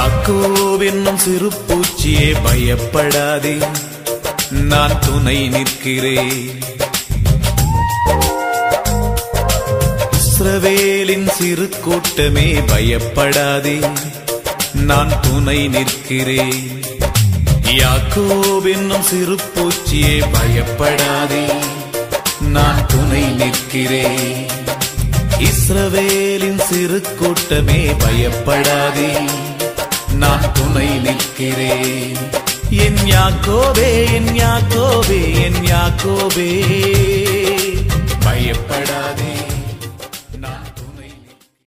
யாக்கோவென்னும் சிறு பூச்சியே பயப்படாதே நான் துணை நிற்கிறேன் இஸ்ரவேலின் சிறு கூட்டமே பயப்படாதே நான் துணை நிற்கிறேன் யாக்கோவென்னும் சிறு பூச்சியே பயப்படாதே நான் துணை நிற்கிறேன் இஸ்ரவேலின் சிறு கூட்டமே பயப்படாதே நான் துணை நிற்கிறேன் என் யாக்கோபே என் யாக்கோபே என் யாக்கோபே பயப்படாதே